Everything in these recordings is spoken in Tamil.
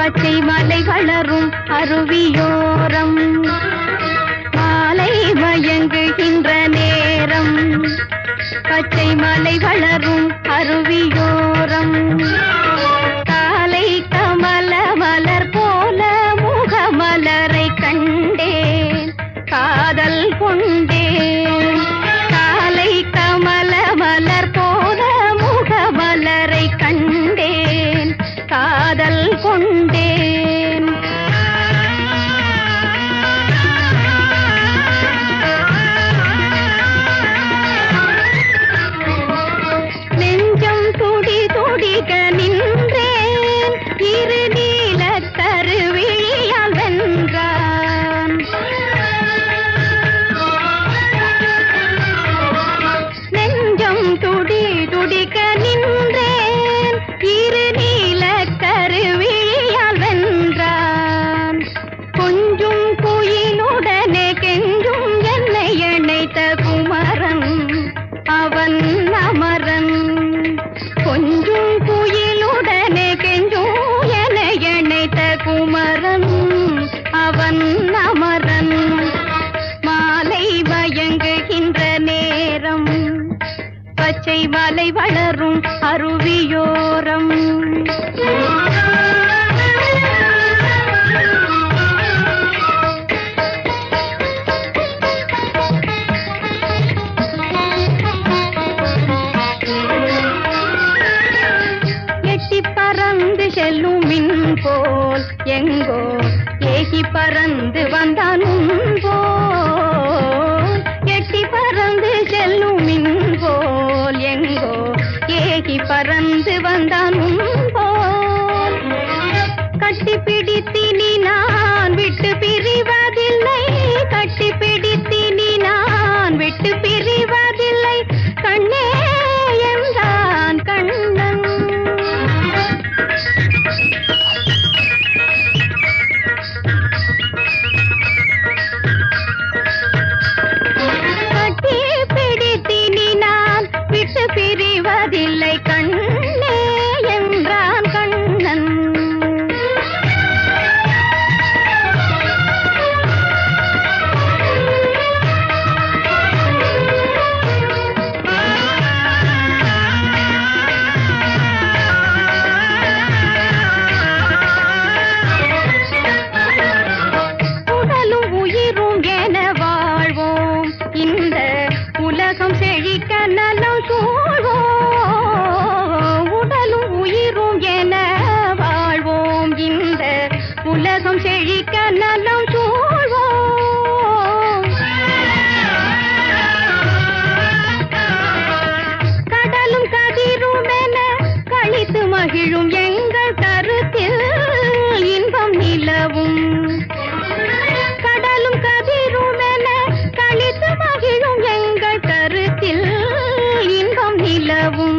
பச்சை மலை வளரும் அருவியோரம் மாலை மயங்குகின்ற நேரம் பச்சை மலை வளரும் அருவியோரம் காலை கமல மலர் போல முகமலரை கண்டேன் காதல் கொண்டேன் காலை கமல மலர் போல முகமலரை கண்டேன் காதல் கொண்டேன் நெஞ்சம் துடி துடிக நின்றேன் இரு நீல கருவிழியால் வென்றான் நெஞ்சம் துடி துடிக்க நின்றேன் இரு நீல கருவிழியால் வென்றான் கொஞ்சும் குயிலுடனே கெஞ்சும் என்னை இணைத்த குமரன் அவன் அமரன் கொஞ்சும் குயிலுடனே கெஞ்சும் என்னை இணைத்த குமரன் அவன் அமரன் மாலை மயங்குகின்ற நேரம் பச்சை மலை வளரும் அருவியோரம் எட்டி பறந்து செல்லும் மின் போல் எங்கோ ஏகி பறந்து வந்தான் உன் போல் எட்டி பறந்து செல்லும் மின் போல் எங்கோ ஏகி பறந்து வந்தான் உன் போல் கட்டி பிடித்தினி நான் விட்டு பிரிவதில்லை கட்டி பிடித்தினி நான் விட்டு பிரிவதில்லை கண்ணே என்றான் கண்ணன் கட்டி பிடித்தினி நான் விட்டு பிரிவதில்லை கண்ணே என்றான் கண்ணன் உடலும் உயிரும் என வாழ்வோம் இந்த உலகம் செழிக்க நலம் சூழ்வோம் உடலும் உயிரும் என வாழ்வோம் இந்த உலகம் செழிக்க நலம் சூழ்வோம் கடலும் கதிரும் என கழித்து மகிழும் எங்கள் கருத்தில் இன்பம் நிலவும் கடலும் கதிரும் என கழித்து மகிழும் எங்கள் கருத்தில் இன்பம் நிலவும்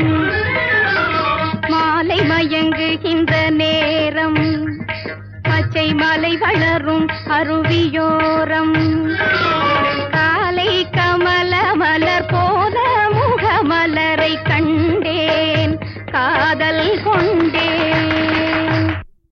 மாலை மயங்குகின்ற நேரம் பச்சை மலை வளரும் அருவியோரம் காலை கமல மலர் போல முகமலரை கண்டேன் காதல் கொண்டேன்